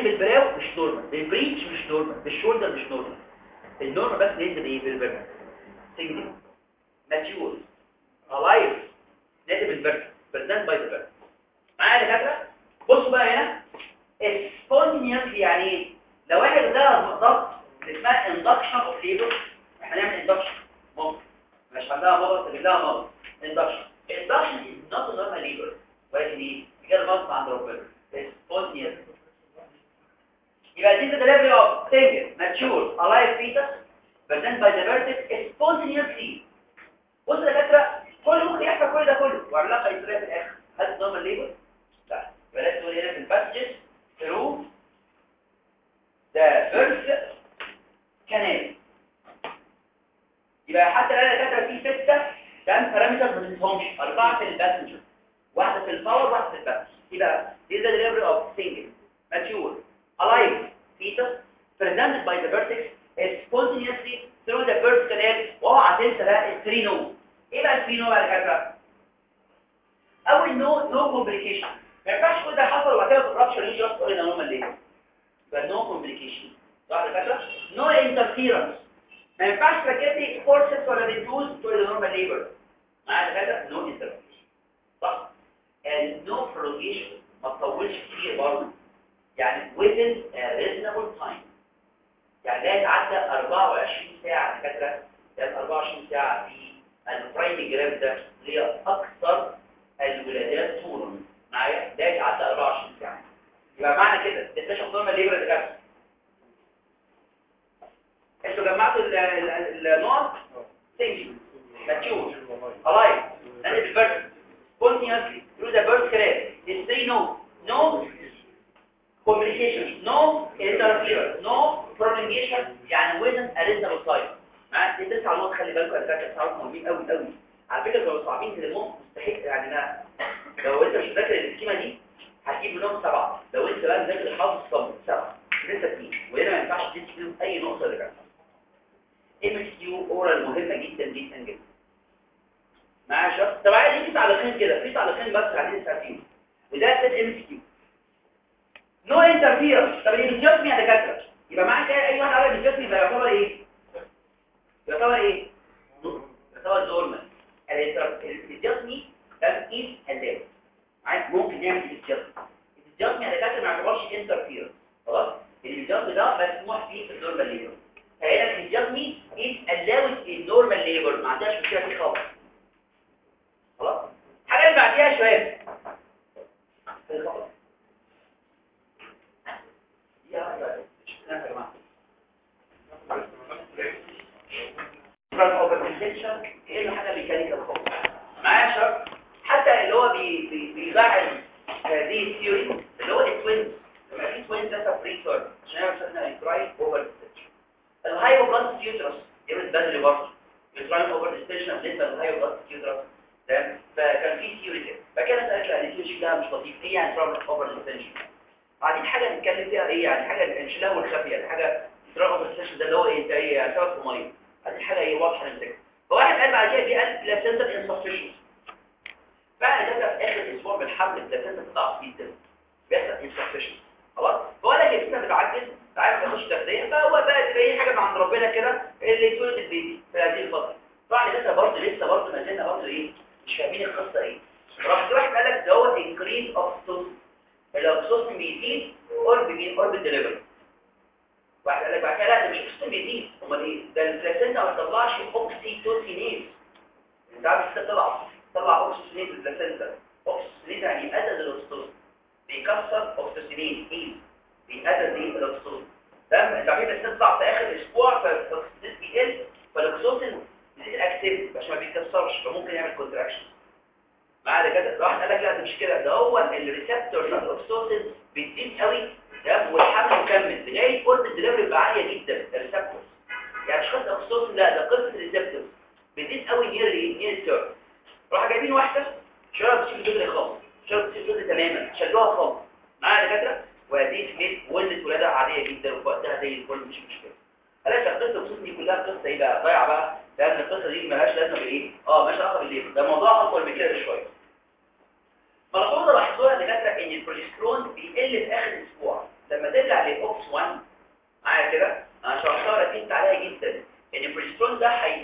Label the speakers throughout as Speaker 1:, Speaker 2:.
Speaker 1: جانب البراو مش نورمال البريتش مش نورمال الشولدر مش نورمال النورمال بس ننزل ايه في البرد سنجل ماتيور الايف نازل بالبرد برزنت باي ذا معايا يا دكاتره بصوا بقى هنا سبونتينيوس يعني ايه لو واحد ده بالضبط اسمها اندكشن اوف ليبر احنا هنعمل اندكشن ممكن مش عندها مرض تجيب لها مرض اندكشن اندكشن از نوت نورمال ليبر ولكن ايه غير غصب عند ربنا سبونتينيوس يبقى دي delivery of single mature alive fetus present by the vertex spontaneously بص يا دكاتره كل ممكن يحصل كل ده كله وعلاقه يسريه في الاخر هل نورمال ليبر لا يبقى لازم تقول هنا في الباسجز through the birth canal يبقى حتى لو انا كاتبه فيه سته كام بارامتر ما تنساهمش اربعه في الباسنجر واحده في الباور واحده في الباس يبقى دي the delivery of single mature alive fetus presented by the vertex spontaneously through the birth canal واوعى تنسى ده الثري نو ايه بقى الثري نو بقى يا دكاتره اول نو نو كومبليكيشن ما ينفعش كل ده حصل وبعد كده الرابشر يجي يقول لنا نورمال ليه يبقى نو كومبليكيشن صح يا دكاتره نو انترفيرنس ما ينفعش تركب لي فورسز ولا ريدوز تقول نورمال ليبر معايا يا دكاتره نو انترفيرنس صح النو بروجيشن ما تطولش كتير برضه يعني within a reasonable time يعني لا يتعدى 24 ساعة دكاترة يعني 24 ساعة في البرايم جرام ده اللي هي أكثر الولادات طولا معايا لا يتعدى 24 ساعة يبقى معنى كده تكتشف نورمال ليبر دكاترة انتوا جمعتوا ال- ال- النقط سنجل ماتيور الايف انا بالبرد continuously through the birth canal is say no no communication no interference no prolongation يعني within a reasonable time معايا دي تسع نقط خلي بالكم انا فاكر تسع نقط مهمين قوي قوي على فكره لو صعبين تلمهم مستحيل يعني انا لو انت مش مذاكر السكيمه دي هتجيب منهم سبعه لو انت بقى مذاكر الحافظ الصمت سبعه لسه اثنين وهنا ما ينفعش تدي فيهم اي نقطه اللي كانت ام اس كيو اورال مهمه جدا جدا جدا معايا شخص طب عايز في تعليقين كده في تعليقين بس عايزين نسال وده سيت ام اس كيو نو انترفيرنس طب الانجازمي يا دكاتره يبقى معنى كده اي واحد عمل انجازمي يبقى يعتبر ايه يعتبر ايه يعتبر نورمال الانجازمي ده ايه هلاوي عايز ممكن يعمل انجازمي الانجازمي يا دكاتره ما يعتبرش انترفيرنس خلاص الانجازمي ده مسموح فيه في النورمال ليبر فهنا الانجازمي is allowed in normal labor ما عندهاش مشكله فيه خالص خلاص الحاجه اللي بعديها يا شباب الخبر. يا يا يا جماعه فرانك اوبرتنشن ايه الحاجه ميكانيكال خالص معايا شرط حتى اللي هو بي بي بيبعد هذه الثيوري اللي هو التوينز لما في توينز ده فري تيرم عشان انا شفنا الكراي اوفر الهايبو بلانت يوترس يبقى بدري برضه الكراي اوفر ديستنشن بالنسبه للهايبو بلانت يوترس تمام فكان في ثيوري كده فكده سالت لا الثيوري شكلها مش لطيف ايه يعني ترابل اوفر ديستنشن بعدين حاجه نتكلم فيها ايه يعني حاجه نشيلها والخفيه يعني حاجه ترابل اوفر ديستنشن ده اللي هو ايه زي يعني سبب في ميه هذه حاجه ايه واضحه نمسكها فواحد قال بعد كده في قال بلاسنتا انسفشنس فعلا ده في اخر اسبوع من الحمل البلاسنتا بتضعف جدا بيحصل انسفشنس خلاص فهو لك الجسم بتعجز عارف يخش تغذيه فهو بقى تبقى ايه حاجه من عند ربنا كده اللي يتولد البيبي في هذه الفتره طبعا لسه برضه لسه برضه ما زلنا برضه ايه مش فاهمين القصه ايه راح في واحد قال لك دوت انكريز اوف الاكسوسين بيزيد قرب مين قرب الدليفري واحد قال لك بعد كده لا ده مش اكسوسين بيزيد امال ايه ده البلاسينتا ما بتطلعش اوكسيتوسينيز انت عارف ازاي تطلع تطلع اوكسيتوسينيز البلاسينتا اوكسيتوسينيز يعني بيقلل الاكسوسين بيكسر اوكسيتوسينيز ايه بيقلل ايه الاكسوسين تمام انت عارف البلاسينتا تطلع في اخر اسبوع فالاكسوسين بيقل فالاكسوسين بيزيد اكتيف عشان ما بيتكسرش فممكن يعمل كونتراكشن بعد كده واحد قال لك لا ده مش كده ده هو الريسبتور بتاع الاكسوسين بتزيد قوي تمام والحمل مكمل لغايه قرب الدليفري بيبقى عاليه جدا الريسبتور يعني مش قصه اكسوسين لا ده قصه الريسبتور بتزيد قوي نير نير التيرم راح جايبين واحده شرب بتشيل جزء خالص شرب بتشيل جزء تماما شلوها خالص معايا دكاتره وهذه سميت ولدت ولاده عاديه جدا وفي وقتها زي الفل مش مشكله قالت قصه الاكسوسين دي كلها قصه ايه بقى ضايعه بقى لان القصه دي مالهاش لازمه بالايه اه مالهاش علاقه بالليبر ده موضوع اطول من كده شويه ملحوظه لاحظوها دكاتره ان البروجسترون بيقل في اخر اسبوع لما ترجع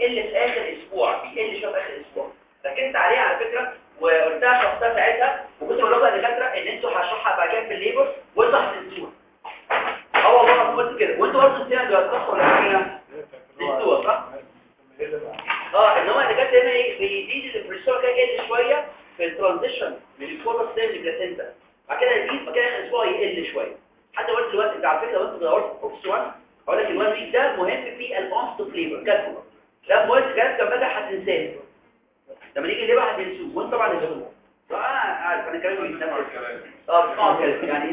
Speaker 1: بيقل في اخر اسبوع بيقل شويه في اخر اسبوع ركزت عليه على فكره وقلتها شخصها ساعتها وكنت بقول لكم يا دكاتره ان انتوا هشرحها بعد كده في الليبر وانتوا هتنسوها اه والله انا قلت كده وانتوا برضه السنه دي هتكسروا ولا حاجه نسوها صح اه ان هو الدكاتره هنا ايه بيزيد البريشر كده يقل شويه في الترانزيشن من الكورس ستيج للبلاسينتا بعد كده يزيد بعد كده اخر اسبوع يقل شويه حتى قلت دلوقتي انت على فكره لو انت دورت في فوكس 1 هقول لك الوان ويك ده مهم في الاونست فليفر كاتبه ده مهم كان كان بدا هتنساه لما نيجي ليه بقى هتنسوه وانت طبعا نسوه اه عارف انا كلامي بيتنفس اه بسمعوا كده يعني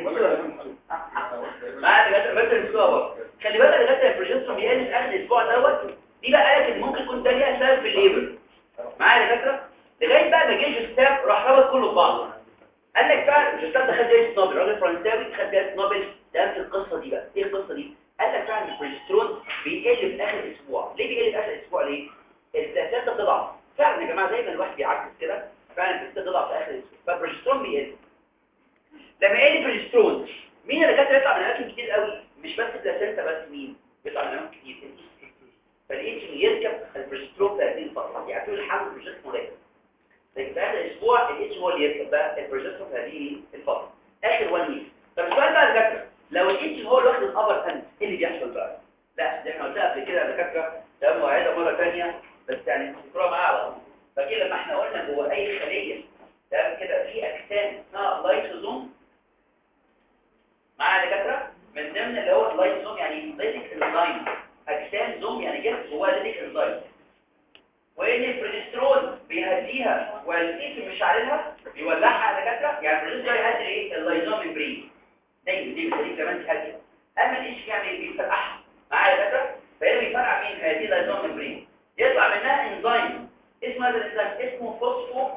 Speaker 1: معايا دكاتره بس نسوها برضه خلي بالك دكاتره البروجسترون بيقل في اخر الاسبوع دوت دي بقى قالت ان ممكن يكون ده ليها سبب في الليبر معايا دكاتره لغايه بقى ما جه جوستاف راح ربط كله ببعضه قال لك بقى جوستاف ده خد جايزه نوبل راجل فرنساوي خد جايزه نوبل ده في القصه دي بقى ايه القصه دي قال لك فعلا البروجسترون بيقل في اخر اسبوع ليه بيقل في اخر اسبوع ليه البلاسينتا بتضعف فعلا يا جماعه زي ما الواحد بيعكس كده فعلا البلاسينتا بتضعف في اخر اسبوع فالبروجسترون بيقل لما يقل البروجسترون مين اللي كانت يطلع من اماكن كتير قوي مش بس البلاسينتا بس مين بيطلع من اماكن كتير فالإيتشن يركب البروجسترون في هذه الفترة يعني طول الحمل البروجسترون مركب لكن في آخر أسبوع الإيتشن هو اللي يركب بقى البروجسترون في هذه الفترة آخر وان ويك طب السؤال بقى دكاترة لو الإيتشن هو اللي واخد الأبر أند إيه اللي بيحصل بقى؟ لا دي احنا قلتها قبل كده يا دكاترة ده موعدة مرة ثانية بس يعني تذكروها معايا على طول فكده لما احنا قلنا جوه أي خلية ده كده في أجسام اسمها لايسوزوم معايا يا دكاترة من ضمن اللي هو اللايسوزوم يعني ليتك انزايم اجسام زوم يعني جسم جواها ليتك انزايم وان البروجسترون بيهديها والكيس مش عارفها بيولعها على دكاتره يعني البروجسترون يهدي ايه اللايزوم ممبرين دايما دي بتخليك كمان تهدي اما الايش يعني بيفرقعها معايا دكاتره فهي بيفرقع مين هذه اللايزوم ممبرين يطلع منها انزايم اسمه هذا الانزيم اسمه فوسفو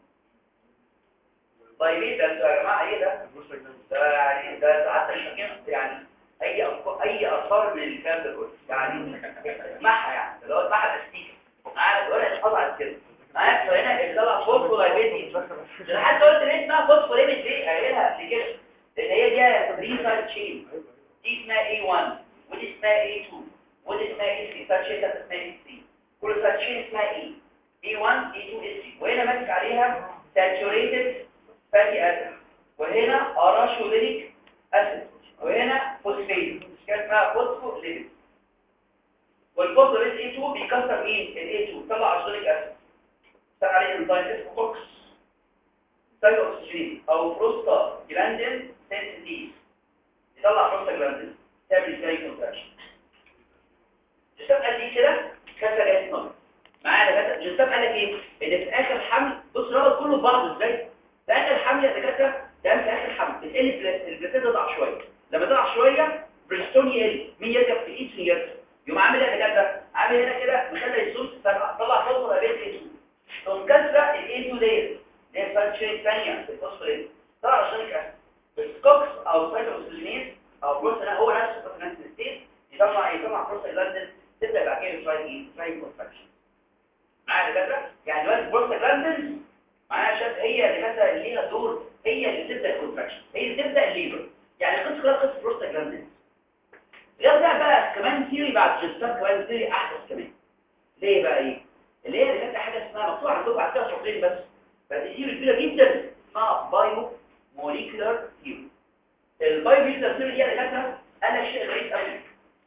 Speaker 1: طيب ايه ده انتوا يا جماعه ايه ده ده يعني ده ساعات مش فاكرين يعني اي أفكار اي اثار من الكلام ده كله يعني اسمعها يعني اللي هو اسمعها تستيك معايا ولا تطلع كده معايا فهنا بيطلع فوسفو لايبيتي انا حتى قلت ليه اسمها فوسفو ليبيت ليه قايلها قبل كده لان هي دي تدريب سايد تشين دي اسمها A1 ودي اسمها A2 ودي اسمها A3 سايد تشين ده اسمها A3 كل سايد تشين اسمها A A1 A2 A3 وهنا ماسك عليها saturated fatty acid وهنا arachidonic acid وهنا فوسفيت كده اسمها فوسفوليبيد والفوسفوليبيد A2 بيكسر مين ال A2 طلع اشتريك اسيد اشتغل عليه انزيم اسمه كوكس سايد اوكسجين او بروستا جلاندين سنسيتيز يطلع بروستا جلاندين تعمل ازاي كونتراكشن جسم قال لي كده كسر جهاز نظر معايا ده جسم قال لك ايه ان في اخر حمل بص رابط كله ببعضه ازاي في اخر حمل يا دكاتره ده في اخر حمل بتقل البلاسينتا تضعف شويه لما تضعف شويه بريستون يقل مين يركب في ايد يركب يقوم عامل ايه يا دكاتره عامل هنا كده مخلي الصوص طلع فوسفور بين الاي 2 تقوم كسره الاي 2 ديت اللي هي فانكشن الثانيه الفوسفوريد طلع عشان كده السكوكس او سايتوكسجينيز او بروتين هو نفسه في نفس الستيت يطلع يطلع بروستاجلاندين تبدا بعد كده شويه ايه شويه كونتراكشن معايا دكاتره يعني دلوقتي بروستاجلاندين معناها شاف هي اللي مثلا اللي ليها دور هي اللي تبدا الكونتراكشن هي اللي تبدا الليبر يعني القصه كلها قصه بروستاجلاندين غير ده بقى كمان ثيوري بعد جستار كمان ثيوري احدث كمان ليه بقى ايه اللي هي اللي كانت حاجه اسمها مكتوب عندكم بعد كده شغلين بس بس ثيوري كبيره جدا اسمها بايو موليكولار ثيوري البايو موليكولار ثيوري دي اللي كانت قال لك شيء غريب قوي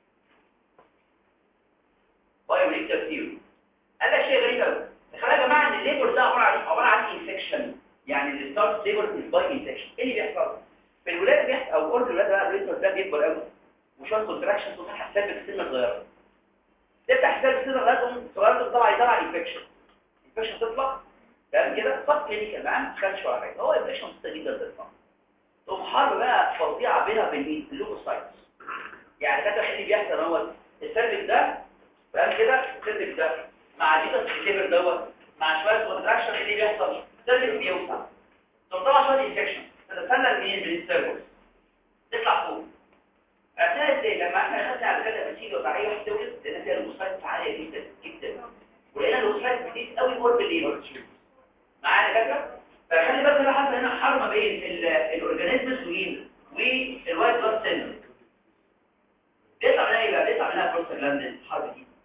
Speaker 1: بايو موليكولار ثيوري قال لك شيء غريب قوي تخيلوا يا جماعه ان الليبر ده عباره عن عباره عن انفكشن يعني الستارت ليبر از باي انفكشن ايه اللي بيحصل في الولاد بيحصل او قرب الولاد بقى الليبر ده بيكبر قوي وشويه كونتراكشن تفتح حساب السن الصغيره تفتح حساب السن الصغيره صغيره طبعا يطلع انفكشن انفكشن تطلع تمام كده صف كلينيكال ما عندش خدش ولا حاجه هو انفكشن بسيطه جدا تطلع تقوم حرب بقى فظيعه بينها وبين اللوكوسايتس يعني كده اللي بيحصل هو السيرفكس ده فاهم كده السيرفكس ده مع ديتا الكبر دوت مع شويه كونتراكشن اللي بيحصل السيرفكس بيوسع ثم طبعا شويه انفكشن تتسلل منين من السيرفكس تطلع فوق عرفناها ازاي لما احنا خدنا على كده بتيجي وضع اي واحد تولد لان فيها اللوكوسايتس عاليه جدا جدا ولقينا اللوكوسايتس بتزيد قوي قرب الليبر معانا كده فخلي بالك بقى حصل هنا حرب ما بين الاورجانيزمز وين والوايت بلاد سيلز بيطلع منها ايه بقى بيطلع منها بروستاجلاندين الحرب دي طيب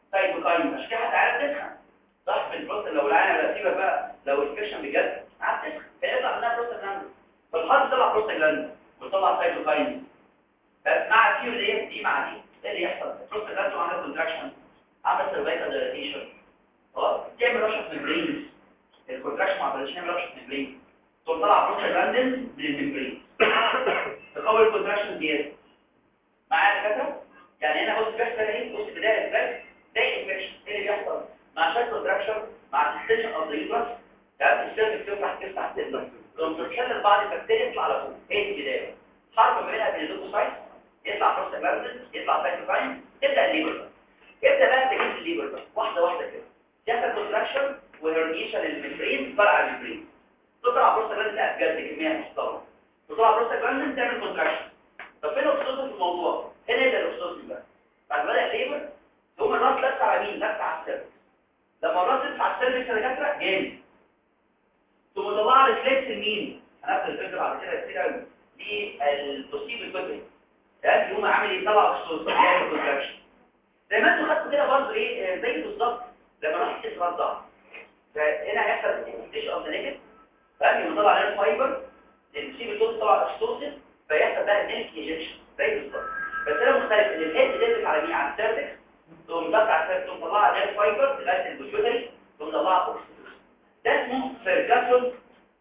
Speaker 1: سايتوكاين عشان كده حتى عارف تسخن صح في البروست لو العينه بقى سيبك بقى لو الانفكشن بجد عارف تسخن فيطلع منها بروستاجلاند فالحرب طلع بروستاجلاند وطلع سايتوكاين بس مع الكيو اللي هي دي مع دي ايه اللي يحصل البروستاجلاند عمل كونتراكشن عمل سيرفايكال دايليتيشن خلاص تعمل رشح ممبرين الكونتراكشن ما عملش نعمل رشح ممبرين تقوم طلع بروستاجلاندين من الممبرين تقوي الكونتراكشن زياده معايا كده يعني هنا بص بيحصل ايه بص بدايه ازاي ده انفكشن ايه اللي بيحصل مع شكل كونتراكشن مع الاكستنشن اوف ذا يوترس تمام السيرفكس تفتح تفتح تفتح تقوم تتشلل بعض البكتيريا يطلع على فوق هي دي البدايه حرب ما بينها وبين اللوكوسايت يطلع بروستاجلاندين يطلع سايتوكاين تبدا الليبر يبدا بقى تجهيز الليبر بقى واحده واحده كده يحصل كونتراكشن وهرنيشن للممبرين فرع الممبرين تطلع بروستاجلاندين لا بجد كميه محترمه تطلع بروستاجلاندين تعمل كونتراكشن طب فين الاكسوسين في الموضوع هنا ده الاكسوسين بقى بعد بدا الليبر يقوم الراس لفه على مين لفه على السيرفكس لما الراس لفه على السيرفكس يا دكاتره جامد ثم طلع ريفلكس لمين هناخد الفكره بعد كده كتير قوي للبوسيبل كوتري ده يقوم عامل يطلع اكسوسين يعمل كونتراكشن زي ما انتوا خدتوا كده برضه ايه زي بالظبط لما راح يقيس راس ضغط فهنا هيحصل انفليشن اوف ذا نيجاتيف فقام يقوم طلع نيرف فايبر البوسيبل كوتري طلع اكسوسين فيحصل بقى ميلك انجكشن زي بالظبط بس انا مختلف ان الهيد ديزك على مين على السيرفكس تقوم ضغط على السيرفكس تقوم طلعها نيرف فايبر لغايه البوشوتري تقوم طلعها اوكسيتوسين ده اسمه فيرجاسون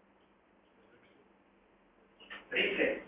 Speaker 1: ريفلكس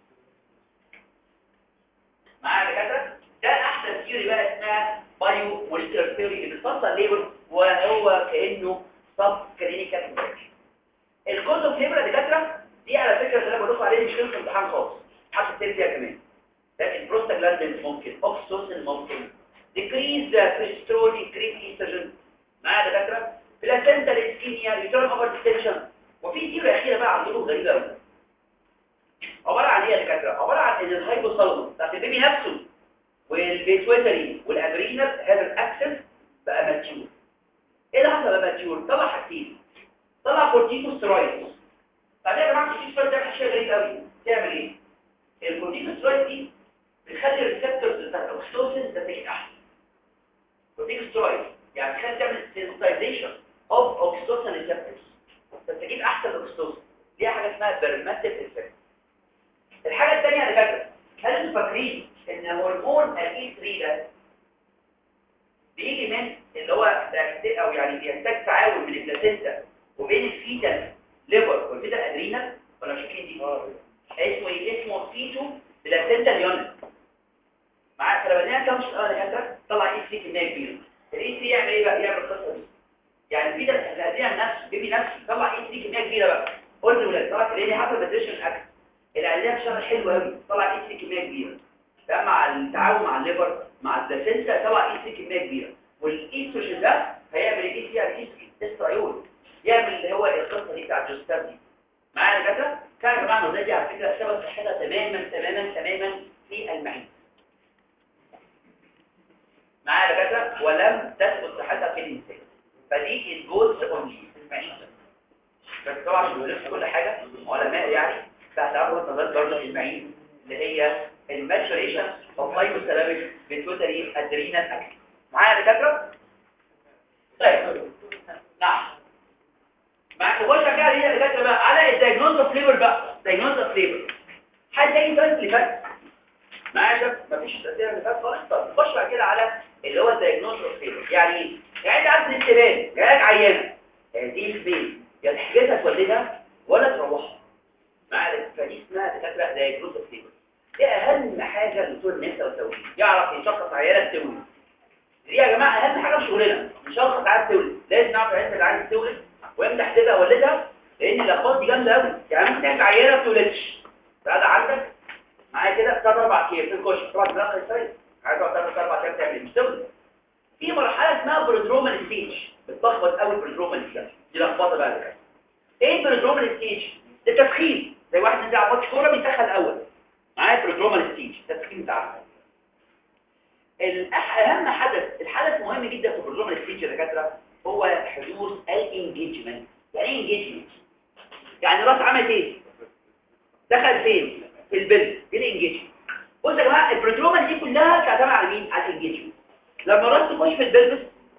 Speaker 1: معايا دكاتره ده احسن ثيوري بقى اسمها بايو موليكولر ثيوري اللي بتفصل ليبل وهو كانه سب كلينيكال انفكشن الكوز فيبر دكاتره دي على فكره اللي انا بقول لكم عليها مش في امتحان خالص حتى التاني فيها كمان لكن بروستاجلاندين ممكن اوكسوسين ممكن ديكريز كريسترول ديكريز ايستروجين معايا دكاتره بلاسنتا اسكيميا يوترن اوفر ديستنشن وفي ثيوري اخيره بقى عندكم غريبه قوي عباره عن ايه يا دكاتره عباره عن ان الهايبوثالاموس بتاعت البيبي نفسه والبيتويتري والادرينال هذا الاكسس بقى ماتيور ايه اللي حصل بقى ماتيور طلع حاجتين طلع كورتيكوستيرويدز طب يا جماعه الكورتيكوستيرويد ده حاجه غريبه قوي تعمل ايه الكورتيكوستيرويد دي بتخلي الريسبتورز بتاعت الاكسيتوسين تنتج احسن كورتيكوستيرويد يعني تخلي تعمل سينسيتايزيشن اوف اوكسيتوسين ريسبتورز تنتج احسن الاكسيتوسين ليها حاجه اسمها بيرماتيف افكت الحاجه الثانيه يا دكاتره هل انتوا فاكرين ان هرمون الاي 3 ده بيجي من اللي هو او يعني بيحتاج تعاون من البلاسينتا وبين الفيتال ليفر والفيتال ادرينال ولا مش فاكرين دي اسمه ايه اسمه فيتو بلاسينتا ليونت معاك فلما نعمل كام سؤال يا دكاتره طلع اي 3 كميه كبيره الاي 3 يعمل ايه بقى يعمل القصه دي يعني الفيتال الادرينال نفسه بيبي نفسه طلع اي 3 كميه كبيره بقى قلت للولاد طلع ليه حصل بدريشن الاكل العلاج شغل حلو قوي طلع اي 3 كميه كبيره ده مع التعاون مع الليفر مع البلاسينتا طلع اي 3 كميه كبيره والايستروجين ده هيعمل ايه فيها الايستروجين استريول يعمل اللي هو القصه دي بتاعت جوستار دي معايا كده كان يا جماعه النظريه دي على فكره سبب صحتها تماما تماما تماما في المعين معايا كده ولم تثبت صحتها في الانسان فدي الجولز اونلي في المعين بس طبعا مش بنفس كل حاجه علماء يعني فهتعرفوا نظريه برضه المعين اللي هي الماتوريشن اوف هايبوثالاميك بيتوتري ادرينال اكل معايا دكاتره طيب نعم معاك نخش كده هنا دكاتره بقى على الدايجنوز اوف ليبر بقى دايجنوز اوف ليبر حد اي سؤال اللي فات معايا شباب مفيش اسئله اللي فات خالص طب نخش بقى كده على اللي هو الدايجنوز اوف ليبر يعني ايه يعني انت عارف الاستبان جالك عيانه دي البين يا تحجزها تولدها ولا تروحها معايا فدي اسمها دكاتره دايجنوز اوف ليبر دي اهم حاجه الدكتور النساء والتوليد يعرف يشخص عيانه تولد دي يا جماعه اهم حاجه في شغلنا نشخص عيانه تولد لازم نعرف عيانه اللي عايزه تولد وامتى احتاجها اولدها لان اللخبطه دي جامده قوي يعني ممكن تحتاج عيانه ما تولدش فده عندك معايا كده ثلاث اربع ايام في الكشف طبعا دماغك ازاي عايز تقعد ثلاث اربع ايام تعمل مش تولد في مرحله اسمها برودرومال ستيج بتلخبط قوي البرودرومال ستيج دي لخبطه بقى كده ايه البرودرومال ستيج ده تسخين زي واحد بيلعب ماتش كوره بيسخن الاول معايا برودرومال ستيج التسخين بتاعها اهم حدث الحدث مهم جدا في البرودرومال ستيج يا دكاتره هو حدوث الانجيجمنت يعني ايه انجيجمنت يعني الراس عملت ايه دخل فين في البلد في الانجيجمنت بصوا يا جماعه البرودرومال دي كلها تعتمد على مين على الانجيجمنت لما الراس تخش في البلبس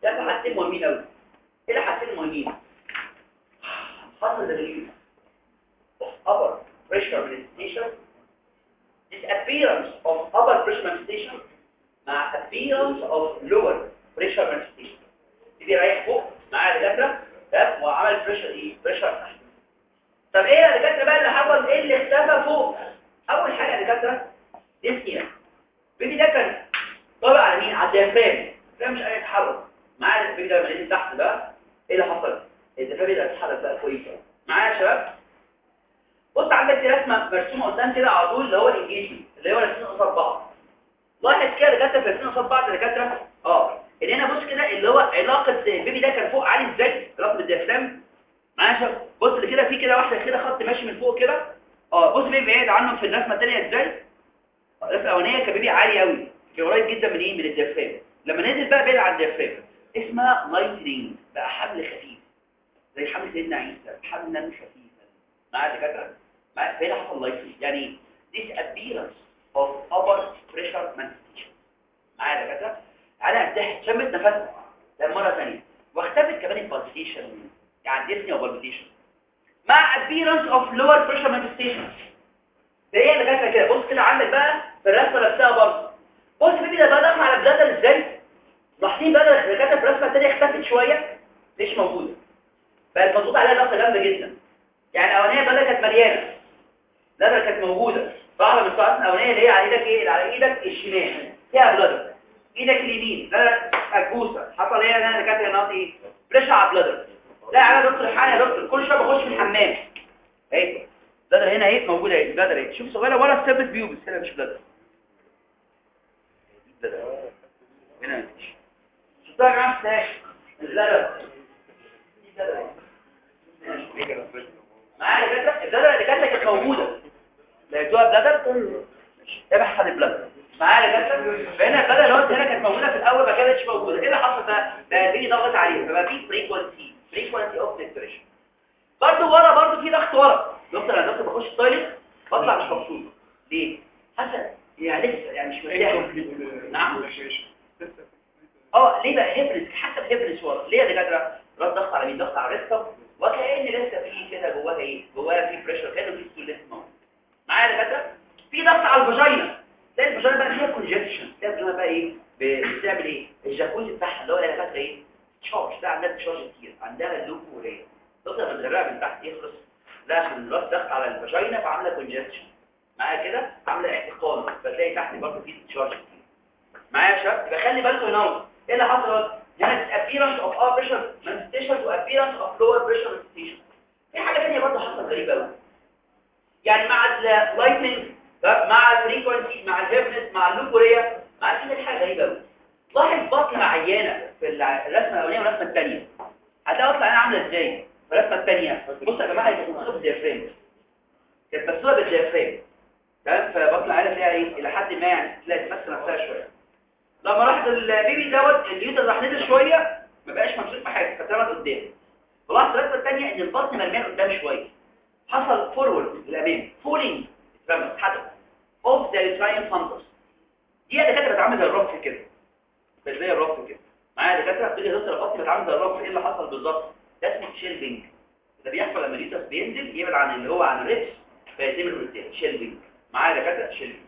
Speaker 1: ده حاجتين مهمين قوي ايه الحاجتين المهمين حصل ريليف of upper pressure manifestation disappearance of upper pressure manifestation مع appearance of lower pressure manifestation تيجي رايح فوق مع الدكاتره تمام وعمل بريشر ايه بريشر تحت طب ايه يا دكاتره بقى اللي حصل ايه اللي اختفى فوق اول حاجه يا دكاتره ديسنيا بيبي ده كان طالع على مين على الديافرام الديافرام مش قادر يتحرك معايا البيبي ده لما نزل تحت بقى ايه اللي حصل الديافرام ده اتحرك بقى كويس معايا يا شباب بص عندك دي رسمه مرسومه قدام كده على طول اللي هو الانجيجمنت اللي هو الاثنين قصاد بعض لاحظ كده دكاتره في الاثنين قصاد بعض دكاتره اه ان هنا بص كده اللي هو علاقه البيبي ده كان فوق عالي ازاي علاقه بالديافرام معايا يا شباب بص كده في كده واحده كده خط ماشي من فوق كده اه بص بيبي بعيد عنه في الرسمه الثانيه ازاي الرسمه الاولانيه كان بيبي عالي قوي كان قريب جدا من ايه من الديافرام لما نزل بقى بعيد عن الديافرام اسمها لايتنينج بقى حمل خفيف زي حمل سيدنا عيسى حملا خفيفا معايا يا دكاتره معايا فين حصل لايتنينج يعني disappearance of upper pressure manifestation معايا يا دكاتره انا ارتحت شمت نفسها ده مره ثانيه واختفت كمان البالبيتيشن يعني ديسني وبالبيتيشن مع appearance of lower pressure manifestation ده هي اللي كاتبه كده بص كده عندك بقى في الرسمه نفسها برضه بص بيبي ده بقى دخل على البلادر ازاي لاحظين بقى اللي كاتبه في الرسمه الثانيه اختفت شويه مش موجوده بقت مضغوط عليها ضغطه جامده جدا يعني الاولانيه البلادر كانت مليانه البلادر كانت موجوده واحده من الساعات الاولانيه اللي هي على ايدك ايه اللي على ايدك الشمال فيها بلادر ايدك اليمين ده مكبوسه حصل ايه انا كاتبه هنا ايه بريشر على البلادر لا يا دكتور الحقني يا دكتور كل شويه بخش في الحمام اهي البلادر هنا اهي موجوده اهي البلادر اهي شوف صغيره ورا السيرفس بيوبس هنا مش بلادر هنا مفيش شفتها يا جماعه ازاي البلادر دي بلادر اهي. معايا يا دكاتره البلادر اللي كانت كانت موجوده لقيتوها بلادر ابحث عن البلادر معايا يا دكاتره فهنا البلادر اللي هو هنا كانت موجوده في الاول ما كانتش موجوده ايه اللي حصل بقى بقى في ضغط عليها فبقى في فريكوانسي فريكوانسي اوف ديستريشن برضه ورا برضه في ضغط ورا دكتور انا دكتور بخش التويليت بطلع مش مبسوط ليه حسن يعني لسه يعني مش مرتاح نعم اه ليه بقى هبرس حسب هبرس ورا ليه يا دكاتره رد ضغط على مين ضغط على الريسكم وكأن لسه في كده جواها ايه جواها في بريشر كانه في ستول لسه موجود معايا يا دكاتره في ضغط على الفاجينا تلاقي الفاجينا بقى فيها كونجكشن تلاقي الفاجينا بقى ايه ب- بتعمل ايه الجاكوزي بتاعها اللي هو يا دكاتره ايه تشارج ده عندها تشارج كتير عندها اللوكوريه دكتور بتغرقها من تحت يخلص لا عشان الراس ضغط على الفاجينا فعامله كونجكشن معايا كده عامله احتقان فتلاقي تحت برضه في تشارج كتير معايا يا شباب يبقى خلي بالكم هنا ايه اللي حصل هنا appearance of upper pressure manifestation و appearance of lower pressure manifestation في حاجه ثانيه برضه حصلت غريبه قوي يعني مع اللايتنينج مع الفريكونسي مع الهيرنس مع اللوكوريا مع كده حاجه غريبه قوي لاحظ بطن عيانه في الع- الرسمه الاولانيه والرسمه الثانيه هتلاقي بطن عيانه عامله ازاي في الرسمه الثانيه بصوا يا جماعه هي كانت مصوبه بالديافرام كانت مصوبه بالديافرام تمام فبطن عيانه فيها ايه الى حد ما يعني تلاقي تمثل نفسها شويه لما راح البيبي دوت اليوتر راح نزل شويه ما بقاش ممسوك بحاجه فاترمت قدام ولاحظ الرسمه الثانيه ان البطن مرميه قدام شويه حصل فورورد للامام فولينج اترمت حدث اوف ذا يوتراين فانتس دي يا دكاتره بتعمل زي الرف كده بس زي الرف كده معايا يا دكاتره بتيجي دكتور البطن بتعمل زي الرف ايه اللي حصل بالظبط ده اسمه شيلفينج ده بيحصل لما اليوترس بينزل يبعد عن اللي هو عن الريبس فيتم القدام شيلفينج معايا يا دكاتره شيلفينج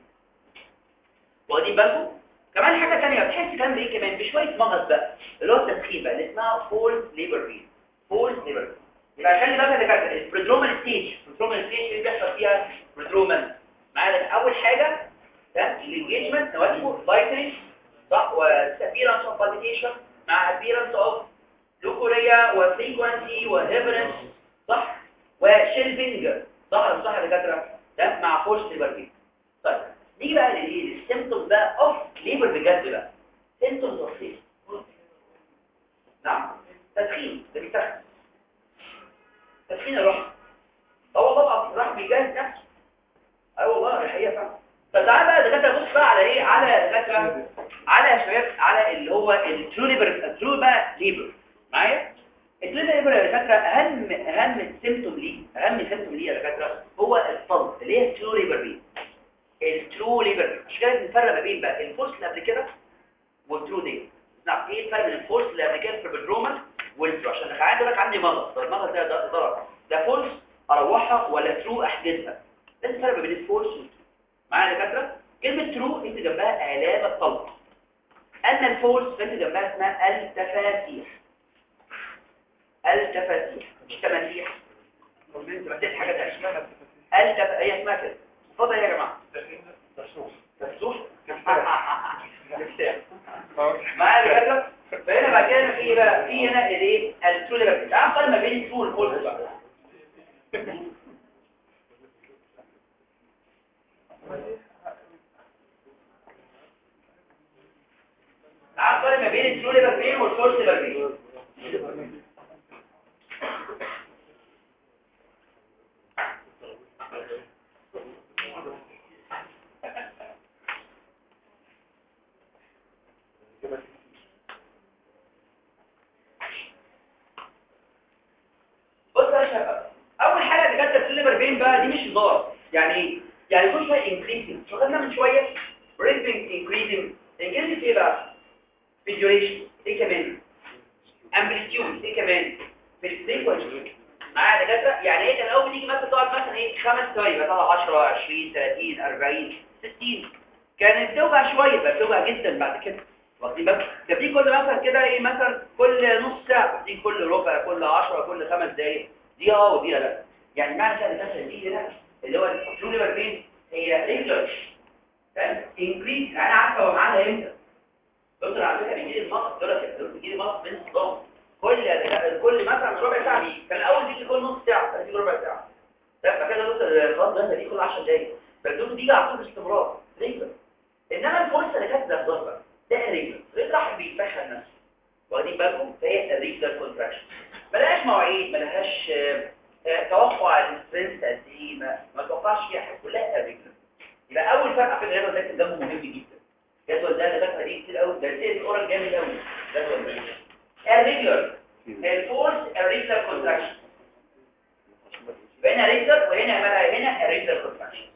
Speaker 1: واخدين بالكم كمان حاجة تانية بتحس كمان بإيه كمان بشوية مغص بقى اللي هو التدخين بقى اللي اسمها فولس ليبر رين فولس ليبر رين يبقى خلي بالك اللي كانت البريدرومال ستيج البريدرومال ستيج اللي بيحصل فيها بريدرومال معايا أول حاجة ده الانجيجمنت نواتبه لايتنج صح وسابيرانس اوف بالبيتيشن مع ابيرانس اوف لوكوريا وفريكوانسي وهيبرنس صح وشيلفينج صح ولا صح يا دكاتره ده مع فورس ليبر رين طيب نيجي بقى للايه السيمتومز بقى اوف ليبر بجد بقى سيمتومز اوف ليبر نعم تدخين ده بيتخن تدخين الرحم اه والله العظيم الرحم بيجهز نفسه اي والله الحقيقه فعلا فتعال بقى دكاتره بص بقى على ايه على دكاتره على يا شباب على اللي هو الترو ليبر الترو بقى ليبر معايا الترو ليبر يا دكاتره اهم اهم سيمتوم ليه اهم سيمتوم ليه يا دكاتره هو الصلب اللي هي الترو ليبر دي الترو ليبر مش كده نفرق ما بين بقى الفورس اللي قبل كده والترو دي نعم ايه الفرق بين الفورس اللي قبل كده في البدرومال والترو عشان انا عندي لك عندي مغص المغص ده ده ضرر ده فورس اروحها ولا ترو احجزها ده الفرق بين الفورس والترو معايا يا دكاتره كلمه ترو انت جنبها آلام الطلق اما الفورس فانت جنبها اسمها التفاتيح التفاتيح مش تماسيح تماسيح حاجه ثانيه التف هي اسمها كده اتفضل يا جماعه مفتوح معايا يا دكاتره فهنا بعد كده في ايه بقى في هنا الايه الترو ليفل تعال نقارن ما بين الترو والفولس بقى تعال نقارن ما بين الترو ليفل بين والفولس ليفل بين بص يا شباب اول حاجه اللي كانت الليفر بين بقى دي مش هزار يعني ايه يعني كل شويه انكريزنج شغلنا من شويه ريتمنج انكريزنج انكريزنج في ايه بقى في الديوريشن ايه كمان امبليتيود ايه كمان في الفريكوانسي معايا دكاتره يعني ايه كان اول تيجي مثلا تقعد مثلا ايه خمس ثواني بقى طلع 10 20 30 40 60 كانت بتوجع شويه بقى بتوجع جدا بعد كده واخدين بالك ده دي كل مثلا كده ايه مثلا كل نص ساعه دي كل ربع كل 10 كل خمس دقايق دي اه ودي لا يعني معنى كده الدكاتره دي هنا اللي هو الترو ليفر بين هي ريجولار فاهم انكريز انا عارفه هو معاها امتى دكتور على فكره بيجي لي المرض دول كده بيجي لي مرض من الصدام كل كل مثلا ربع ساعه بيجي كان الاول بيجي كل نص ساعه كان بيجي ربع ساعه ده فكده دكتور الخط ده دي كل 10 دقايق فالدكتور بيجي على طول باستمرار ريجولار انما الفرصه اللي كانت ده ضربه ده ريجولار راح بيسخن نفسه واخدين بالكم فهي الريجولار كونتراكشن ملهاش مواعيد ملهاش آه، آه، توقع السترينث قد ايه ما ما توقعش فيها حاجه كلها الريجولار يبقى اول فرق في الرياضه ده الدم مهم جدا جدول ده اللي فاكره دي كتير قوي ده سيد اورال جامد قوي جدول ده الريجولار الفورس الريجولار كونتراكشن هنا ريجولار وهنا بقى هنا الريجولار كونتراكشن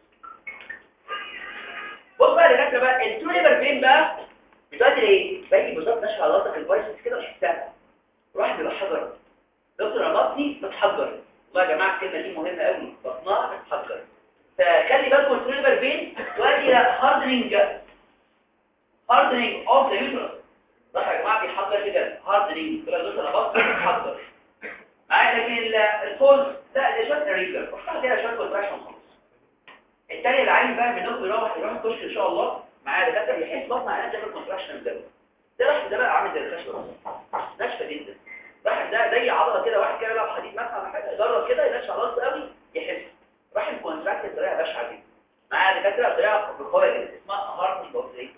Speaker 1: بص بقى اللي فاكره بقى التو ليفر فين بقى بتؤدي لايه باجي بالظبط نشف على راسك البايسبس كده وحسها راح بيبقى حجر دكتور انا بطني بتحجر والله يا جماعه الكلمه دي مهمه قوي بطنها بتحجر فخلي بالكم التو ليفر فين تؤدي الى هاردنينج هاردنينج اوف ذا يوترس صح يا جماعه بيحضر كده هاردنينج كده دكتور انا بطني بتحجر معايا لكن ال- الفولز لا ده شويه ريجلر وحطها كده شويه كونتراكشن خالص التاني اللي عايز بقى منكم يروح يروح الكشك ان شاء الله معاه دكاتره يحس بطن عينه تعمل كونتراكشن الدم ده راح ده بقى عامل زي الخشبه ناشفه جدا راح ده زي عضله كده واحد كده لو حديد مثلا ولا حاجه يجرب كده ينشف على راسه قوي يحس راح الكونتراكت بطريقه بشعه جدا معاه دكاتره بطريقه قويه جدا اسمها هارموني بوزي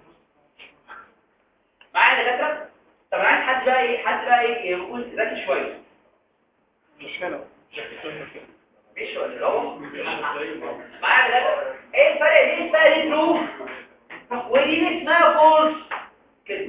Speaker 1: معايا دكاتره طب انا عايز حد بقى ايه حد بقى ايه يكون ذكي شويه
Speaker 2: مش هنا
Speaker 1: مش ولا هو معايا دكاتره ايه الفرق دي اسمها دي ترو ودي اسمها فولس كده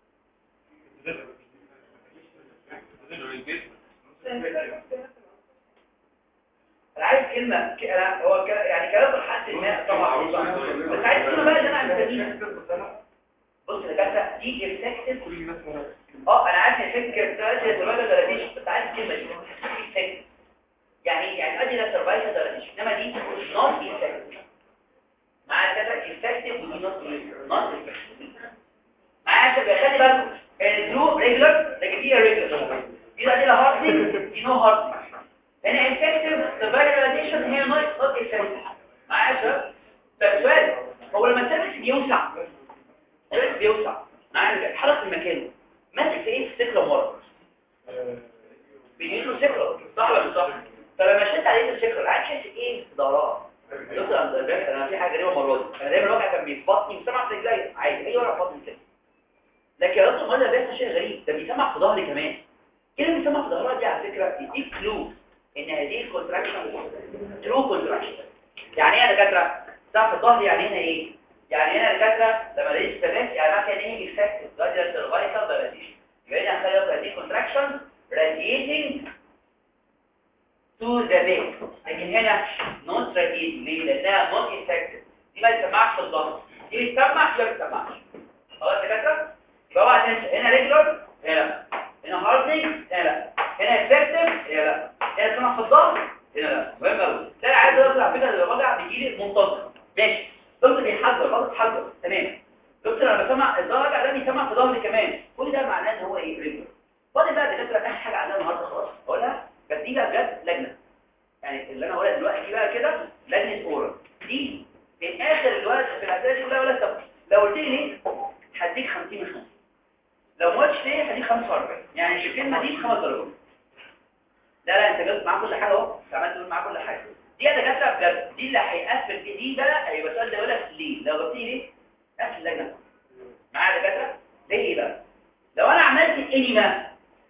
Speaker 1: انا عايز كلمه ك- انا هو ك- يعني كلام الحد ما طبعا صح. بس عايز كلمه بقى اللي انا مسميها بص يا دكاتره دي افكتيف
Speaker 2: كل الناس هنا
Speaker 1: اه انا عارف الفكره دلوقتي الدرجه درجيش بس عايز الكلمه دي effective. يعني إيه؟ يعني ادي للسرفايفل درجيش انما دي نوت افكتيف مع كده افكتيف ودي نوت نوت افكتيف معايا عشان خلي بالكم الدرو ريجولار لكن دي ريجولار دي بقى دي هاردنج دي نو هاردنج هنا افكتيف سرفايفل راديشن هي نوت نوت افكتيف معايا يا شباب فالسؤال هو لما السيرفيس بيوسع السيرفيس بيوسع معايا حرك المكان ماسك في ايه في السكره ورا بيجيله سكر صح ولا مش صح فلما شدت عليه السكر عايز تحس ايه في ظهرها دكتور انا ده انا في حاجه غريبه المره دي انا دايما الوجع كان بيفبطني وسمع في رجلي عادي اي وجع في بطني كده لكن يا دكتور ده بيحصل شيء غريب ده بيسمع في ظهري كمان كده بيسمع في ظهرها دي على فكره يديك كلو ان هذه الكونتراكشن ترو كونتراكشن يعني ايه يا دكاتره تعرف الظهر يعني هنا ايه يعني هنا الدكاتره لما لقيت ثبات يعني معنى كده ايه افكتيف ده ده السيرفايكال دايلاتيشن يبقى هنا هنخلي هذه كونتراكشن radiating to the vein لكن هنا not radiating ليه؟ لأنها not effective دي ما بتسمعش في الظهر دي بتسمع ولا ما بتسمعش خلاص يا دكاتره فهو تنسى هنا ريجولار هنا لا هنا هاردنج هنا لا هنا افكتيف هنا لا هنا سمع في الظهر هنا لا مهم قوي ده عايز اقول على فكره الوجع بيجي لي منتظم ماشي دكتور بيحذر خلاص حذر تمام دكتور انا بسمع الوجع ده بيسمع في ظهري كمان كل ده معناه ان هو ايه ريجولار فاضل بقى دكاتره اخر حاجه عندنا النهارده خلاص اقولها بس دي بقى بجد لجنه يعني اللي انا هقولها دلوقتي دي بقى كده لجنه اورال دي من اخر الوقت في الاسئله دي كلها ولا طب لو قلت لي ليه هديك 50 من 50 لو ما قلتش ليه هديك 45 يعني الكلمه دي بخمس درجات لا لا انت جبت معاه كل حاجه اهو انت عملت تقول معاه كل حاجه دي يا دكاتره بجد دي اللي هيقفل في دي بقى هيبقى السؤال ده يقول لك ليه لو جبت لي ليه قفل اللجنه معايا يا دكاتره ليه بقى لو انا عملت انيما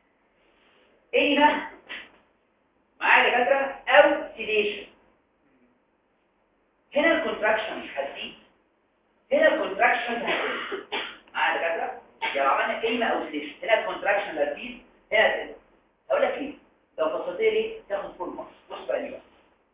Speaker 1: انيما معايا يا دكاتره او سيديشن هنا الكونتراكشن هتزيد هنا الكونتراكشن هتزيد معايا يا دكاتره لو عملنا كلمه او سيديشن هنا الكونتراكشن هتزيد هنا هتزيد هقول لك ليه لو فصلت لي تاخد فول ماركس بص بقى ليه بقى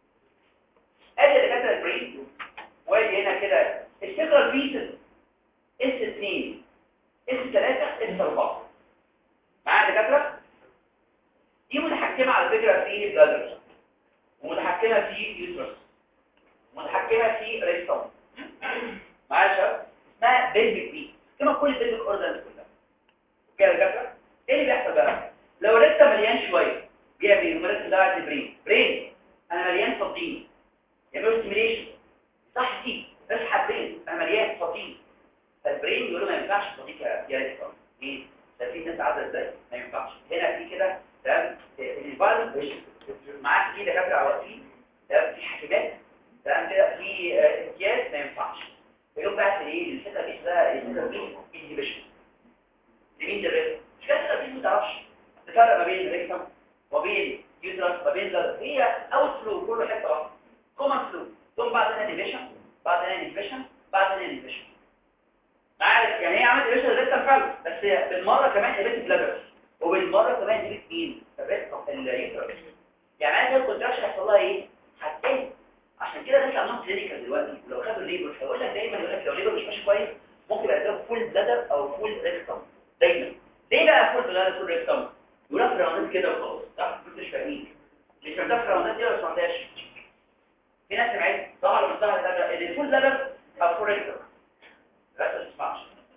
Speaker 1: ادي يا دكاتره البرين وادي هنا كده السكرال بيسز اس 2 اس 3 اس 4 معايا يا دكاتره دي متحكمة على فكرة في البلادر ومتحكمة في يوترس متحكمة في ريستم معايا شباب اسمها بيلفيك بي كما كل البيلفيك اوردرز كلها كده يا دكاتره ايه اللي بيحصل بقى لو الريستم مليان شويه بيعمل ايه المركز ده قاعد برين برين انا مليان فضين يعملوا ستيميليشن صح دي اسحب برين انا مليان فضين فالبرين يقول له ما ينفعش فضيك يا يا ريستم ليه ده في ناس عادة ازاي ما ينفعش هنا في كده تمام الفايروس مش معاك في دكاتره عواطفين تمام في حاكمات تمام كده في آه، امتياز ما ينفعش فيقوم بقى في ايه الفكره دي ده الفكره دي انهبيشن لمين ده الريسك مش كده الفكره دي ما تعرفش تفرق ما بين الريكتم وبين يوترس ما بين ده هي اوت فلو كله حته واحده كومن فلو ثم بعد انهبيشن بعد انهبيشن بعد انهبيشن عارف يعني هي عملت انهبيشن للريكتم فعلا بس هي بالمره كمان انهبيت بلادر وبالمره كمان انهبيت مين الريكتم اليوترس يعني عايز الكونتراكشن هيحصل لها ايه هتقل عشان كده الناس عملوا كلينيكال دلوقتي ولو خدوا الليبر هيقول لك دايما يقول لك لو الليبر مش ماشي كويس ممكن يبقى ده فول بلادر او فول ريكتم دايما ليه بقى فول بلادر فول ريكتم يقول لك راوندات كده وخلاص صح انتوا مش فاهمين مش فاهمين في راوندات دي ولا ما سمعتهاش في ناس سمعت طبعا لما سمعت ده اللي فول بلادر او فول ريكتم لا ما تسمعش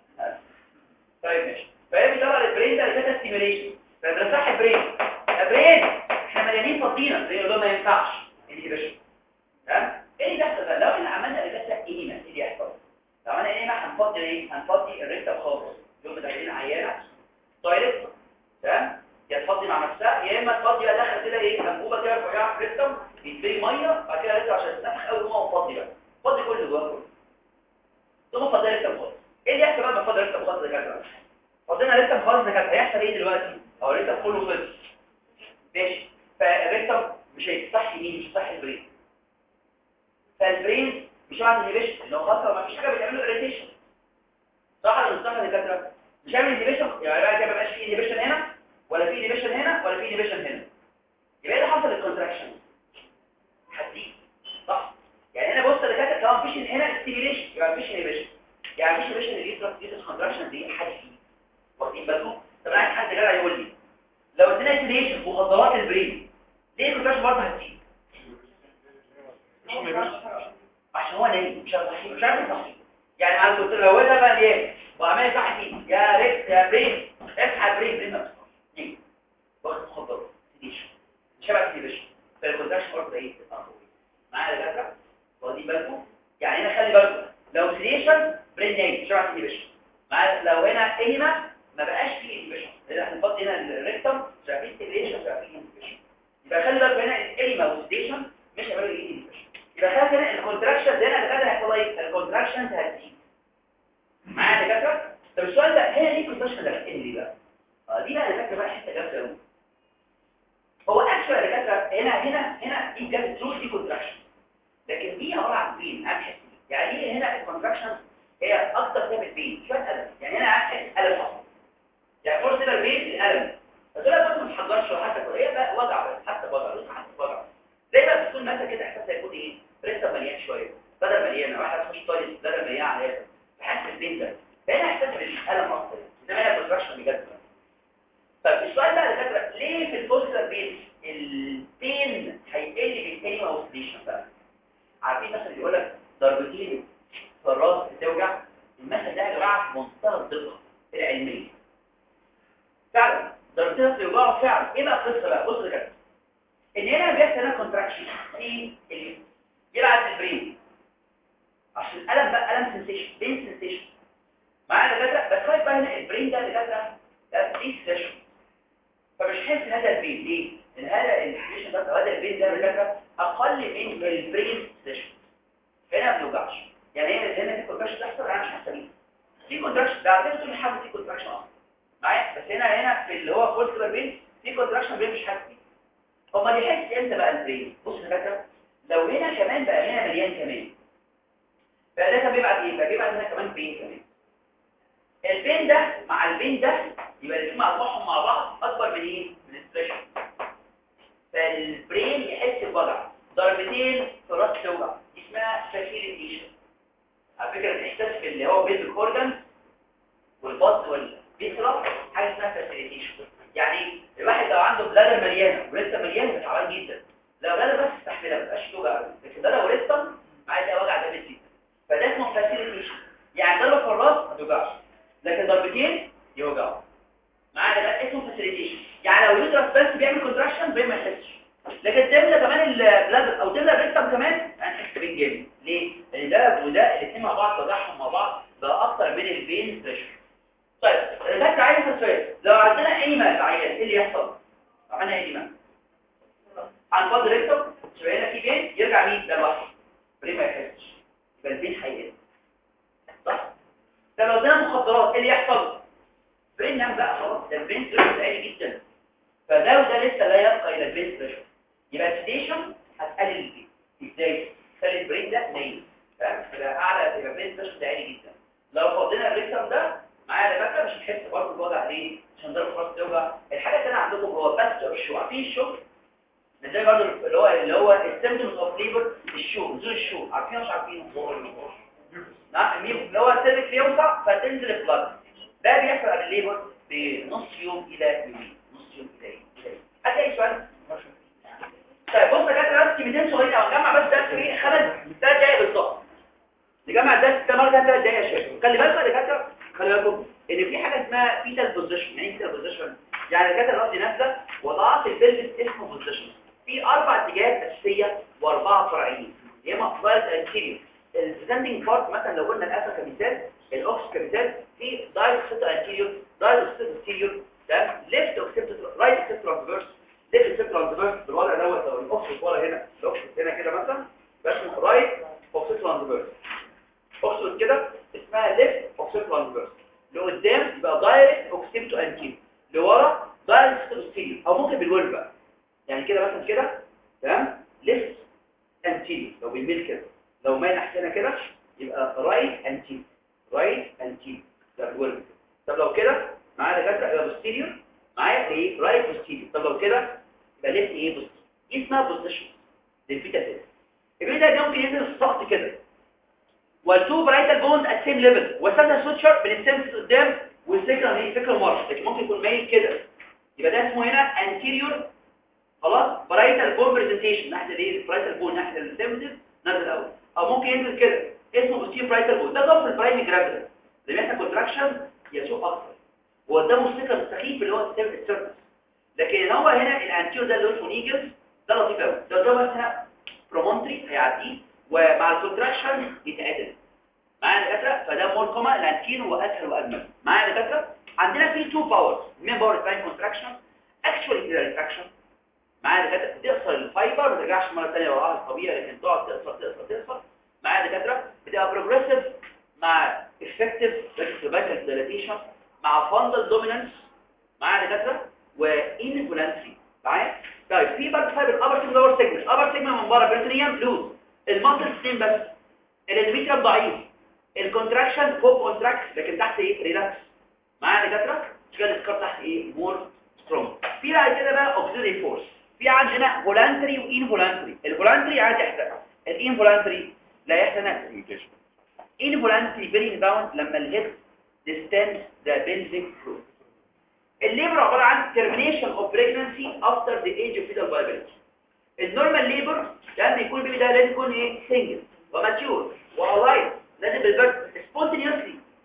Speaker 1: طيب ماشي فهي بتدور البرين ده اللي كانت ستيميوليشن فده صح برين برين احنا مليانين فضينا زي ما ما ينفعش انهبيشن تمام ايه اللي بيحصل بقى لو احنا عملنا ريجاستا ايما ايه اللي يحصل لو عملنا ايما هنفضي ايه هنفضي الريكتا خالص يوم داخلين عيانه دايركت تمام يا تفضي مع نفسها يا اما تفضي بقى داخل كده ايه انبوبه كده رفيعه في الريكتم يتبري ميه بعد كده ريكتم عشان تنفخ اول ما فضي بقى فضي كل اللي جواه كله ثم فضي الريكتم خالص ايه اللي يحصل بقى لما فضي الريكتم خالص ده كده فضينا الريكتم خالص ده كده هيحصل ايه دلوقتي او الريكتم كله خلص ماشي فالريكتم مش هيتصح يمين مش هيتصح البرين فالبرين مش هيعمل انهبيشن اللي هو خاصه ما فيش حاجه بتعمل له اريتيشن صح ولا مش صح يا دكاتره مش هيعمل انهبيشن يعني بقى كده ما بقاش في انهبيشن هنا ولا في انهبيشن هنا ولا في انهبيشن هنا يبقى ايه اللي حصل الكونتراكشن هتزيد صح يعني هنا بص يا دكاتره كمان مفيش هنا ستيميليشن يبقى مفيش انهبيشن يعني مفيش انهبيشن اللي يترك دي كونتراكشن دي حديد واخدين بالكم طب انا عايز حد جدع يقول لي لو ادينا ستيميليشن مخدرات البرين ليه الكونتراكشن برضه هتزيد عشان هو نايم مش عارف مش عارف يصحي يعني انا كنت لو ده بقى ليه وعمال يصحي يا ريت يا برين اصحى برين برين نفسه نيجي واخد مخدرات تديش شبه تديش فالكونتراكشن برضه ايه معايا يا دكاتره واخدين بالكم يعني هنا خلي بالكم لو سيديشن برين نايم شبه تديش معايا لو هنا ايما ما بقاش فيه انهبيشن لان احنا بنحط هنا الريكتم شايفين ستيميليشن شايفين انهبيشن يبقى خلي بالكم هنا الايما والسيديشن مش هيعملوا ايه انهبيشن يبقى خلاص هنا الكونتراكشن ده انا دكاتره هيحصل ايه الكونتراكشن هتزيد معايا يا دكاتره طب السؤال ده هنا ليه الكونتراكشن ده بتقل ليه بقى اه دي بقى يا دكاتره بقى حته جامده قوي هو اكشوال يا دكاتره هنا هنا هنا دي بجد تروح دي كونتراكشن لكن دي عباره عن بين عن حس يعني دي هنا الكونتراكشن هي اكتر فيها بالبين شويه الم يعني هنا عن حس الم حصل يعني فرصه كده البين الالم بس لا برضه ما تحضرش حتى هي بقى وجع بس حتى وجع بس حتى وجع زي ما بتكون مثلا كده احساس هيكون ايه لسه مليان شويه بدل مليان واحد تخش طالب بدل مليان على الاخر بحس بالبين ده فهنا احساس بالالم اكتر انما هنا الدقه العلميه فعلا ضربتين بيوجعوا فعلا ايه بقى القصه بقى بص كده ان هنا بيحصل هنا كونتراكشن في ال- يلعب البرين عشان الالم بقى الم سنسيشن بين سنسيشن معايا دكاتره بس خايف بقى هنا البرين ده دكاتره ده دي سيشن فمش حاسس هذا البين ليه؟ لان هذا السيشن ده أو هذا البين ده دكاتره اقل من البرين سيشن هنا ما بيوجعش يعني هنا هنا في كونتراكشن تحصل انا مش حاسه بيه في كونتراكشن ده على فكره طول الحمل في كونتراكشن اصلا معايا بس هنا هنا في اللي هو فولكر بين في كونتراكشن بين مش حاسس بيه امال يحس امتى بقى البرين بص يا دكاتره لو هنا كمان بقى هنا مليان كمان بقى ده كان بيبعت ايه بقى بيبعت هنا كمان بين كمان البين ده مع البين ده يبقى الاثنين مجموعهم مع بعض اكبر من ايه من الستريشن فالبرين يحس بوجع ضربتين في راس توجع دي اسمها فاسيليتيشن على فكره الاحساس في اللي هو بيزك اورجان والبط والبيسرا حاجه اسمها فاسيليتيشن يعني الواحد لو عنده بلادر مليانه ولسه مليانه بيبقى تعبان جدا لو بلادر بس تستحملها ما تبقاش توجع أوي. لكن ده لو لسه عايز وجع جامد جدا فده اسمه فاسيليتيشن يعني ضربه في الراس ما توجعش لكن ضربتين يوجعوا معانا ده اسمه فاسيليتيشن يعني لو يوترس بس بيعمل كونتراكشن بين ما يحسش لكن تملى كمان البلادر او تملى الريكتم كمان هنحس بالجامد ليه؟ لان ده وده الاثنين مع بعض وجعهم مع بعض بقى اكتر من البين بريشر طيب الدكتور عايز يسال سؤال لو عندنا انيما العيان ايه اللي يحصل؟ لو عندنا انيما عن فضل ريكتم شويه هنا في بين يرجع مين ده لوحده برين ما يحسش يبقى البين هيقل صح؟ طب لو ادينا مخدرات ايه اللي يحصل؟ برين نام بقى خلاص ده البين بريشر عالي جدا فده وده لسه لا يبقى الى البين بريشر يبقى السيديشن هتقلل البين ازاي؟ تخلي البرين ده نايم فاهم؟ يبقى اعلى يبقى البين بريشر ده عالي جدا لو فضينا الريكتم ده معايا دكاتره مش هنحس برضه بالوجع ليه؟ عشان ضرب راس توجع الحاجه الثانيه عندكم هو بس الشو عارفين الشو زي برضه اللي هو اللي هو السيمبتومز اوف ليبر الشو نزول الشو عارفينه مش عارفينه نعم الميو اللي هو السيرفكس بيوسع فتنزل البلد ده بيحصل قبل الليبر بنص يوم الى يومين نص يوم الى يومين هتلاقي سؤال طيب بص يا جدع بس كلمتين صغيرين او نجمع بس درس ايه خمس ثلاث دقايق بالظبط نجمع الدرس ده مره ثلاث دقايق يا شباب خلي بالكم يا دكاتره خلي بالكم ان في حاجه اسمها فيتال بوزيشن يعني ايه فيتال بوزيشن يعني الدكاتره الارض نازله وضعت البلفس اسمه بوزيشن في اربع اتجاهات اساسيه واربعه فرعيين يا اما فايت انتيريور الستاندنج بارت مثلا لو قلنا الاسا كمثال الاوكس كمثال في دايركت سيت انتيريور دايركت سيت انتيريور ده ليفت اوكسيبت رايت اوكسيبت ترانسفيرس ليفت اوكسيبت ترانسفيرس بالوضع دوت لو الاوكس ورا هنا الاوكس هنا كده مثلا بس رايت اوكسيبت ترانسفيرس اوكسيبت كده اسمها ليفت اوكسيبت ترانسفيرس لقدام يبقى دايركت اوكسيبت انتيريور لورا دايركت سيت انتيريور او ممكن بالويل بقى يعني كده مثلا كده تمام ليفت انتيريور لو بالميل كده لو مايل ناحيتنا كده يبقى رايت انتيريور رايت انتيريور ده بالورد طب لو كده معايا دكاتره يبقى بوستيريور معايا ايه رايت بوستيريور طب لو كده يبقى ليفت ايه بوستيريور دي اسمها بوزيشن للفيتا سيل الفيتا ده ممكن ينزل في السقط كده والتو برايتال بونز ات سيم ليفل وسادة سوتشر بنستمس قدام والسكره هي فكره مره لكن ممكن يكون مايل كده يبقى ده اسمه هنا انتيريور خلاص برايتال بون برزنتيشن ناحيه الايه البرايتال بون ناحيه السيمتيف نازل الاول او ممكن ينزل كده اسمه بوستير برايتال بون ده ضعف البرايم جرافيتي اللي بيحصل كونتراكشن يسوق اكتر وقدامه السكه السخيف اللي هو السيرفس لكن هو هنا الانتيريور ده اللي هو اسمه نيجل ده لطيف قوي ده ده بس هنا برومونتري هيعديه ومع الكونتراكشن يتعدل معايا دكاتره فده مور كوما الانتير هو اسهل واجمل معايا دكاتره عندنا في تو باورز مين باور سباين كونتراكشن اكشوالي ريتراكشن معايا دكاتره تقصر الفايبر ما ترجعش مره ثانيه لوضعها الطبيعي لكن تقعد تقصر تقصر تقصر معايا دكاتره بتبقى بروجريسيف مع افكتيف ريتروفايتال ديلاتيشن مع فاندل دومينانس معايا دكاتره وانفولانسي معايا طيب في برضه فايبر ابر سيجمنت لور سيجمنت ابر سيجمنت من بره بريتونيوم لوز الماسل اثنين بس الاندوميتريوم ضعيف الكونتراكشن فوق كونتراكت لكن تحت ايه ريلاكس معايا دكاتره شكل السكار تحت ايه مور سترونج في بعد كده بقى اوكسيلري فورس في عندنا فولانتري وانفولانتري الفولانتري عايز يحصل الانفولانتري لا يحصل involuntary bearing down لما الهيد distends the pelvic floor الليبر عبارة عن termination of pregnancy after the age of fetal viability النورمال ليبر لما يكون البيبي ده لازم يكون ايه single وماتيور والايف لازم بالبرد spontaneously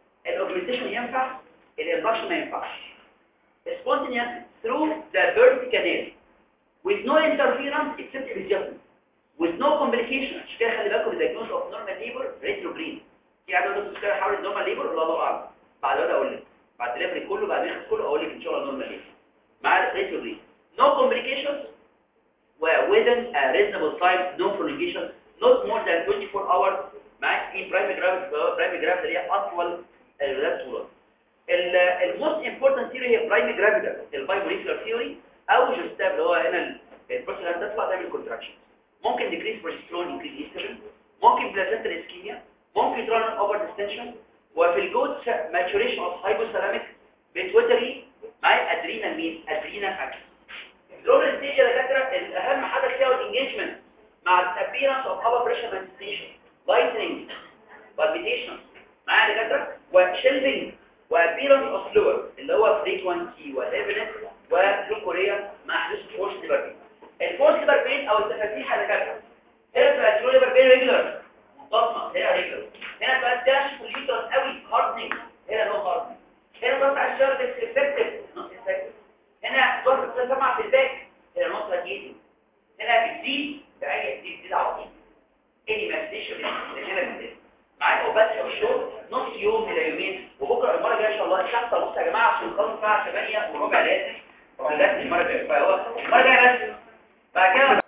Speaker 1: الاوجمنتيشن ينفع الانفكشن ما ينفعش spontaneous through the birth canal with no interference except episiotomy with no complication عشان كده خلي بالكم الدايجنوز اوف نورمال ليبر ريتروجرين في عدد ناس كده حاول النورمال ليبر ولا الله اعلم بعد كده اقول لك بعد الليبر كله بعد ما يخلص كله اقول لك ان شاء الله نورمال ليبر مع ريتروجرين no complications within a reasonable time no prolongation not more than 24 hours مع في برايمري جرافيتي برايمري جرافيتي اللي هي اطول الولاد طولا الموست امبورتنت ثيوري هي برايمري جرافيتي البايموليكولار ثيوري او جوستاب اللي هو هنا البروسيس اللي تطلع تعمل كونتراكشن ممكن ديكريس بروجسترون انكريز ايستروجين ممكن بلازنتال اسكيميا ممكن تران اوفر ديستنشن وفي الجود ماتوريشن اوف هايبوثالاميك بيتوتري مع ادرينال مين ادرينال اكشن الدروبل ستيج يا دكاتره الاهم حاجه فيها الانجيجمنت مع الابيرنس اوف ابر بريشر مانيفستيشن لايتنينج بالبيتيشن مع دكاتره وشيلفنج وابيرنس اوف لور اللي هو فريكوانسي وايفيدنس وجلوكوريا مع حدوث فورس ليبر بين الفورس ليبر بين او التفتيح يا دكاتره هنا تبقى الجلو ليبر بين ريجولار منتظمه هنا ريجولار هنا تبقى الداش في اليوترس قوي هاردنينج هنا نو هاردنينج هنا توسع الشرط افكتيف نوت افكتيف هنا توسع تسمع في الباك هنا نوت راجيتنج هنا بتزيد بأي بتزيد بتزيد على طول اني ماستيشن من هنا بتزيد معاك او بس او شهور نص يوم الى يومين وبكره المره الجايه ان شاء الله الساعه ونص يا جماعه عشان نخلص الساعه 8 وربع لازم لازم المره الجايه فهو المره الجايه بس بعد كده